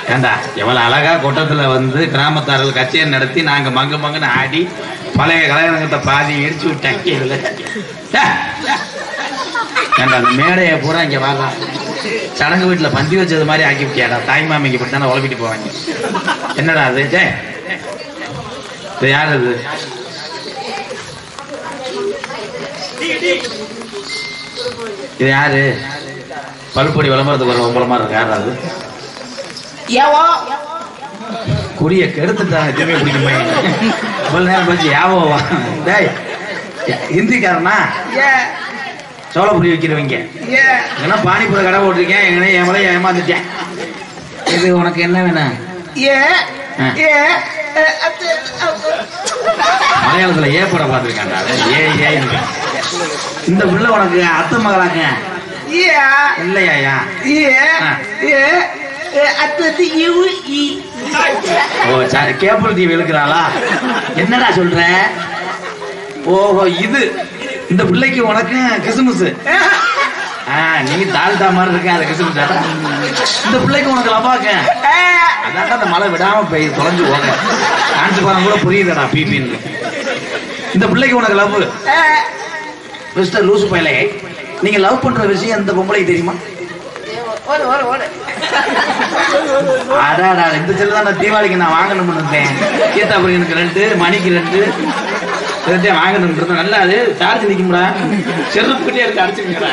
ஏண்டா எவ்வளவு அழகா கொட்டத்துல வந்து கிராமத்தார்கள் கச்சேரி நடத்தி நாங்க மங்கு மங்குன்னு ஆடி பழைய கலைஞர்கிட்ட பாதி இடிச்சு விட்டேன் இதுல. டே, ஏண்டா அந்த மேடையை பூரா இங்க வரலாம் சடங்கு வீட்டுல பந்தி வச்சது மாதிரி ஆக்கி விட்டியாடா தாய் மாமிக்கு இப்படி தானே உழப்பிட்டு போவாங்க என்னடா அது டே இது யார் அது இது யாரு பல்பொடி விளம்பரத்துக்கு வர உங்கள மாதிரி இருக்கு யார் அது ஏவோ குறிய கெடுத்துட்டாங்க திரும்பி பிடிக்குமே இவ்வளவு நேரம் கழிச்சு யாவோவா டேய் ஹிந்திக்காரனா ஏ சோள புடி வைக்கிறவங்க ஏ எங்கன்னா பானிபுர கடை போட்டிருக்கேன் எங்கன்னா என் மேலே ஏமாந்துட்டேன் இது உனக்கு என்ன வேணும் ஏ ஆ. ஏ ஏ, அத்து, அத்து. மலையாளத்துல ஏ படம் பார்த்துருக்கேன்டா ஏ ஏ இந்த பிள்ளை உனக்கு அத்தை மகளாங்க ஏ இல்லையா ஏ ஆ. ஏ ஏ, அத்து, அத்து, இவு, இ. ஓ சாரி கேபிள் டிவி இழுக்கிறாளா என்னடா சொல்ற ஓஹோ இது இந்த பிள்ளைக்கு உனக்கு கிசுமுசு ஆ நீ தாழ்த்தா மாதிரி இருக்க அது கிசுமுசு இந்த பிள்ளைக்கு உனக்கு லபாக்க ஏ, அதான் அந்த மழை விடாம பெய்யுது தொலைஞ்சு போக டான்ஸ் பாடம் கூட புரியுதுடா பிபின்னு இந்த பிள்ளைக்கு உனக்கு லவ் ஏ. மிஸ்டர் லூசு பையலே நீங்க லவ் பண்ற விஷயம் இந்த பொம்பளைக்கு தெரியுமா ஓடு ஓடு ஓடு அடாடா இந்த செல்லு தான் தீபாவளிக்கு நான் வாங்கணும்னு இருந்தேன் கீதாபுரி எனக்கு ரெண்டு மணிக்கு ரெண்டு ரெண்டையும் வாங்கணும் இருந்தேன் நல்லா அது சார்ஜ் நிக்கும்டா செருப்புக்கிட்டே இருக்கு அடிச்சுக்கிறா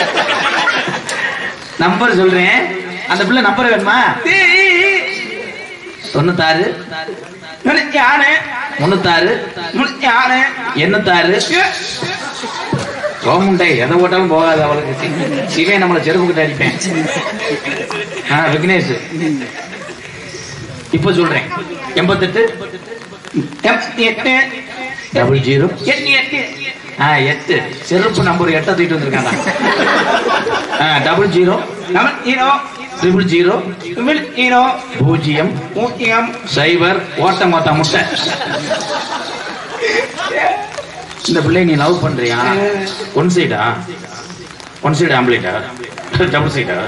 நம்பர் சொல்றேன் அந்த பிள்ளை நம்பர் வேணுமா தீ. தொண்ணூத்தாறு யானே முன்னூத்தாறு யானே எண்ணூத்தாறு கோமுண்டை எதை போட்டாலும் போகாது அவளுக்கு சி- சிவன் நம்மளை செருப்புக்கிட்ட அடிப்பேன் ஆ விக்னேஷ் இப்ப சொல்றேன் எண்பத்தெட்டு எட்டு டபுள் ஜீரோ எட்டு எட்டு ஆ எட்டு செருப்பு நம்பர் எட்டை தூக்கிட்டு வந்திருக்காங்க ஆ double zero double zero triple zero double zero பூஜ்ஜியம் பூஜ்ஜியம் சைபர் ஓட்ட மொத்த முட்டை இந்த பிள்ளை நீ லவ் பண்றியா ஒன் சைடா ஒன் சைடு ஆம்லேட்டா டபுள் சைடா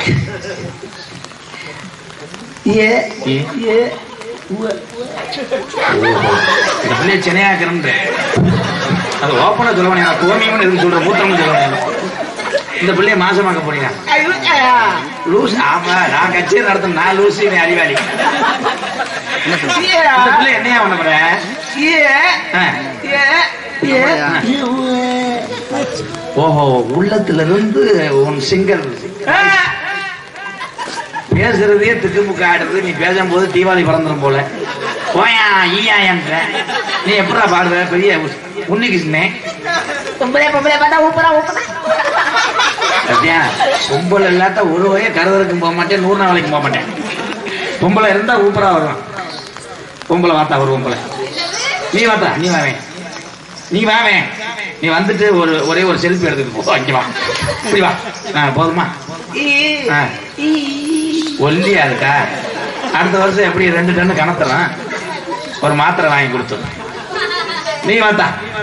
ஏ ஏ ஏ ஓஹோ இந்த பிள்ளைய சென்னையாக்கிறன்ற அது ஓப்பனா சொல்ல வேணாம் கோமியம்னு எதுக்கு சொல்ற மூத்தம்னு சொல்ல வேணாம் இந்த பிள்ளைய மாசமாக்க போறீங்க ஐயோ ஐயா. லூஸ் ஆமா நான் கச்சேரி நடத்தும் நான் லூஸ் நீ அறிவாளி ஏ இந்த பிள்ளை என்னையா பண்ண போற ஏ ஆ. ஏ ஏ ஓஹோ உள்ளத்துல இருந்து உன் சிங்கர் ஆ. பேசுறதே திக்குமுக்கு ஆடுது நீ பேசும்போது தீபாவளி பிறந்துரும் போல போயா ஈயா என்ற நீ எப்படா பாடுற பெரிய உன்னிகிருஷ்ணே பொம்பளை பொம்பளை பார்த்தா ஊப்பரா ஊப்பரா அப்படியா பொம்பளை இல்லாட்ட ஒரு வகையை கருதலுக்கும் போக மாட்டேன் நூறு நாளைக்கும் போக மாட்டேன் பொம்பளை இருந்தா ஊப்பரா வரும் பொம்பளை வாத்தா ஒரு பொம்பளை நீ வாத்தா நீ வாவேன் நீ வாவேன் நீ வந்துட்டு ஒரு ஒரே ஒரு செல்ஃபி எடுத்துட்டு போ இங்க வா இப்படி வா ஆ, போதுமா ஈ ஆ. ஈ ஒல்லியா இருக்கா அடுத்த வருஷம் எப்படி ரெண்டு டன்னு கணத்தலாம் ஒரு மாத்திரை வாங்கி கொடுத்து நீ வாத்தா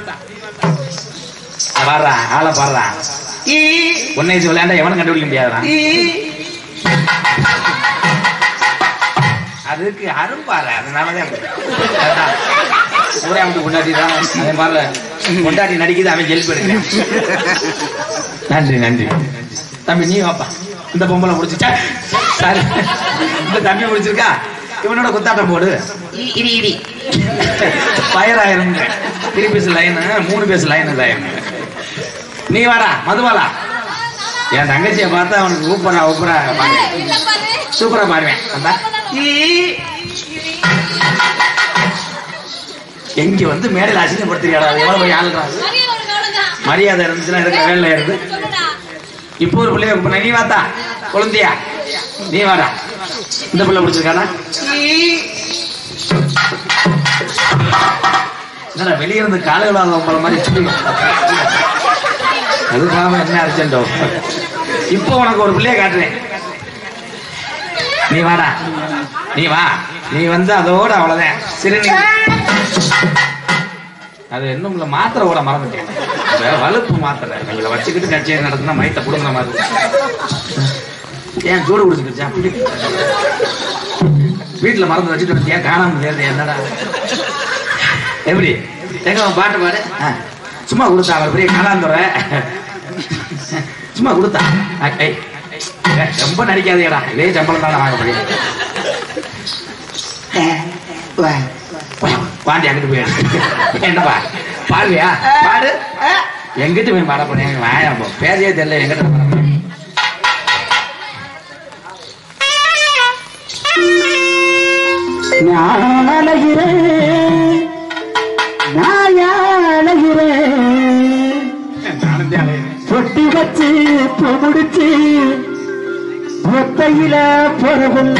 பாடுறா ஆளை பாடுறா ஈ உன்னை விளையாண்டா எவனும் கண்டுபிடிக்க முடியாதுடா ஈ அதுக்கு அரும்பாரு அதனாலதான் அப்படி. அதான். ஊரே வந்து கொண்டாடி தான் அதே மாதிரி கொண்டாடி நடிக்குது அவன் ஜெல்ப் எடுக்கிறான் நன்றி நன்றி தம்பி நீ வாப்பா இந்த பொம்பளை முடிச்சுச்சா சாரி இந்த தம்பி முடிச்சிருக்கா இவனோட குத்தாட்டம் போடு இ- இடி இடி ஃபயர் ஆயிரும் த்ரீ பீஸ் லைன் மூணு பீஸ் லைன் இதாயிரும் நீ வாடா மதுபாலா என் தங்கச்சியை பார்த்தா அவனுக்கு ஊப்பரா ஊப்பரா சூப்பரா பாடுவேன் அந்த ஈ எங்க வந்து மேடையில் அசிங்கப்படுத்துறியாடா அது எவ்வளவு போய் ஆளுடா அது? மரியாதை இருந்துச்சுன்னா இருக்கிற வேலை இருந்து இப்போ ஒரு பிள்ளைய கூப்பிடுறேன். நீ வாத்தா குழந்தையா நீ வாடா இந்த பிள்ளை பிடிச்சிருக்கானா ஈ என்னடா வெளியே இருந்து காலை விழாத உங்களை மாதிரி சொல்லி அதுக்காக என்ன அர்ஜென்டோ இப்போ உனக்கு ஒரு பிள்ளைய காட்டுறேன் நீ வாடா நீ வா நீ வந்து அதோட அவ்வளவுதான் சரி நீ அது இன்னும் இல்ல மாத்திரை ஓட மறந்துட்டேன் இந்த வலுப்பு மாத்திரை நீங்கள வச்சுக்கிட்டு கச்சேரி நடத்தினா மைத்த புடுங்குற மாதிரி ஏன் சூடு குடிச்சுக்கிச்சா வீட்டுல மறந்து வச்சுட்டு வந்தியா காணாம தேர்ந்து என்னடா எப்படி எங்க உன் பாட்டு பாடு ஆ. சும்மா கொடுத்தா அவர் பெரிய காணாந்துற சும்மா கொடுத்தா ஆ, ஏய், ஏய், ரொம்ப நடிக்காதீங்கடா இதே சம்பளம் தானே வாங்க முடியும் பாண்டி அங்கிட்டு போயிடு என்னப்பா பாடுவியா பாடு எங்கிட்ட போய் பாட போறேன் வாயா போ பேரையே தெரியல எங்கிட்ட பாட போறேன் நாளைகிறேன் நாயாளைகிறேன் நானந்தே அலையுறேன். பொட்டி வச்சு பூ முடிச்சு ஒத்தையில போறதில்ல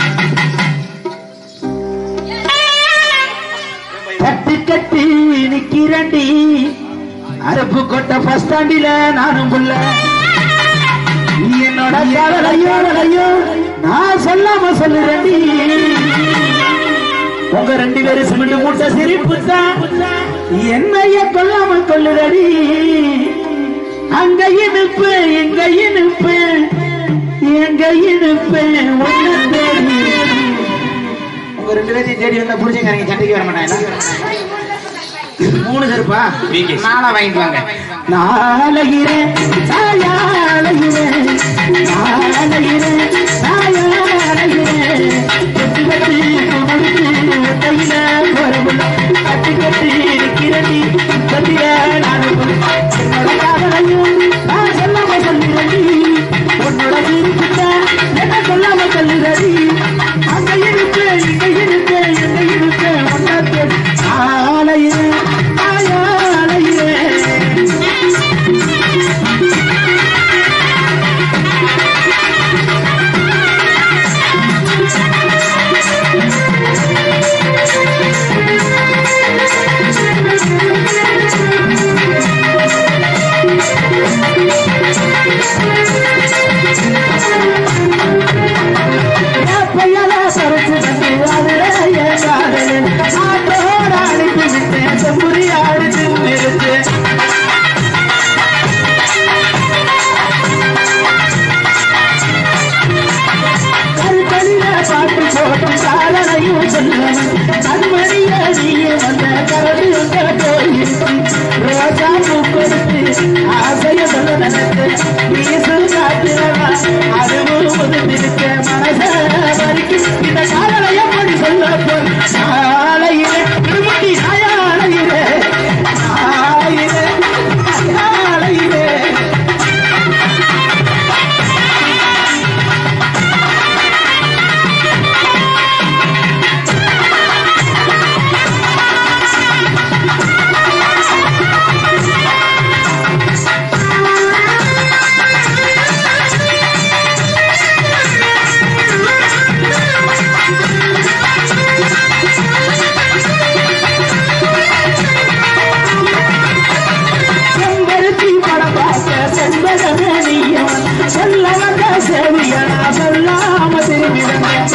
கட்டி கட்டி நிக்கிறண்டி அருப்பு கொட்ட பஸ் ஸ்டாண்டில நானும் புள்ள நீ என்னோட காதலையோ அலையோ நான் சொல்லாம சொல்லுறேன்டி உங்க ரெண்டு பேரும் சிமெண்ட் மூட்டை சிரிப்பு தான் என்னைய கொல்லாம கொள்ளுதடி அங்க இனுப்பு எங்க இனுப்பு எங்க இனுப்பு உன்னை தேடி. உங்க ரெண்டு பேரையும் தேடி வந்தா புடிச்சங்க நீங்க சண்டைக்கு வர மாட்டாங்க மூணு செருப்பா VK. நாளா வாங்கிட்டு வாங்க நாளையிறேன் நாயாளையிறேன் நாளையிறேன் நாயாளையிறேன் கட்டி கட்டி குமுறுத்து ஒத்தையில போறவுள்ள கட்டி கட்டி இருக்கிறடி கட்டில நான் என்னோட காதலையும் நான் சொல்லாம சொல்லுறடி உன்னோட இருக்குதா என்ன சொல்லாம சொல்லுறடி அங்க இருக்கு இங்க இருக்கு எங்க இருக்கு ஒன்னா தேடி ஆலையிறேன் ஆயாளையிறேன் பையல சரச்சு வந்து அதுல என் காதலில் ஆட்டோட அழைத்து விட்டேன் செம்புரி அழைத்து நிறுத்து கருத்தலில பாட்டு போட்டு சாதனையும் சொல்லுவன் கண்மணிய நீயே வந்த கரடு உங்க போயிருக்கு ரோஜா பூ கொடுத்து ஆசைய சொல்ல நினைத்து வீசு காட்டுறவா அதுவும் முதிர்ந்திருக்க மனச வரைக்கு இந்த காதலை எப்படி சொல்ல போய் நாளையிலே திருமட்டி நாயாளையிலே நாளையிலே நாளையிலே செம்பருத்தி படம் பார்க்க செம்பரமே நீயவன் சொல்ல வந்த செவியனா சொல்லாம திரும்பி வந்த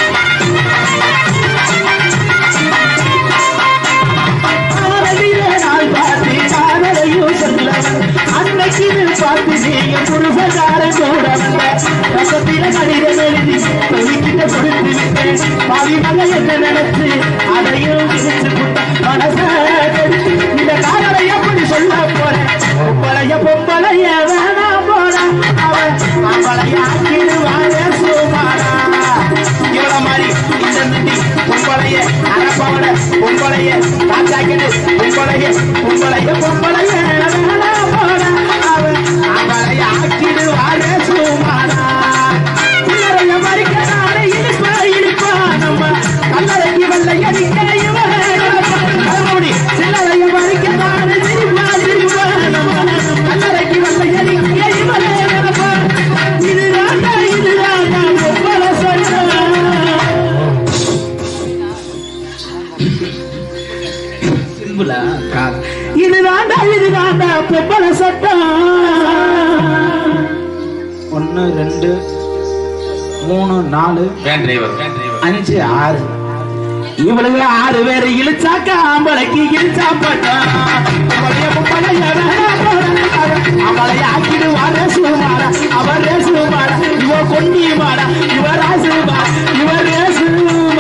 ஆரடியில நாள் பார்த்து காதலையும் சொல்லவன் அன்னைக்கு பார்த்து நீங்க புருஷகார கூட வந்த பக்கத்தில கடிதம் எழுதி தொழிக்கிட்ட கொடுத்து விட்டேன் பாவி மக என்ன நினைச்சு அதையும் விரிச்சு புட்ட மனச கெடுத்து இந்த காதலை எப்படி சொல்ல போறேன் பொம்பளைய பொம்பளைய வேணாம் போற அவன் அவளைய ஆக்கிடுவாங்க சுமாரா இவ்வளவு மாதிரி இந்த நண்டி பொம்பளைய அரப்பவன பொம்பளைய காத்தாக்கிடு பொம்பளைய பொம்பளைய பொம்பளைய வேணாம் போற அவன் அவளைய ஆக்கிடுவாங்க சுமாரா பிள்ளரைய மறிக்க நானே இனிப்பா இனிப்பா நம்ம கல்லறைக்கு வெள்ளை அடிக்க இவன் சில்லறைய மறிக்க நானே சிரிப்பா சிரிப்பா நம்ம கல்லறைக்கு வெள்ளை அடிக்க இவன் இதுதான் இதுதான் பொம்பளை சொல்றேன் சிம்பிளா இதுதாண்டா இதுதாண்டா பொம்பளை சட்டம் ஒன்னு ரெண்டு மூணு நாலு வேன் டிரைவர் வேன் டிரைவர் அஞ்சு ஆறு இவளுக்கு ஆறு பேர் இழுச்சாக்க ஆம்பளைக்கு இழுச்சா பட்டம் அவளைய பொம்பளைய வேணாம் போற. அவ- அவளைய ஆக்கிடுவார சுமாரா அவர் சுமாரா இவ கொண்டி மாடா இவ ராசுமா இவ ரேசு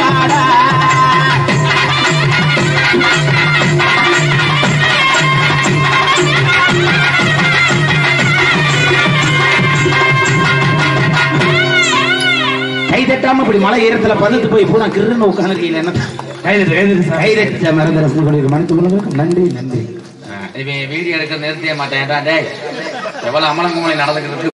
கை தட்டாம இப்படி மலை ஈரத்துல பதுத்து போய் பூரா கிருன்னு உட்காந்துருக்கீங்க என்ன கைது கைது சார் கை தட்ட மறந்த ரசனை கொள்ளிருக்க மனித உலகம் நன்றி நன்றி இவன் வீடியோ எடுக்க நிறுத்திய மாட்டேன் டேய் எவ்வளவு அமலங்குமலை நடந்துக்கிறது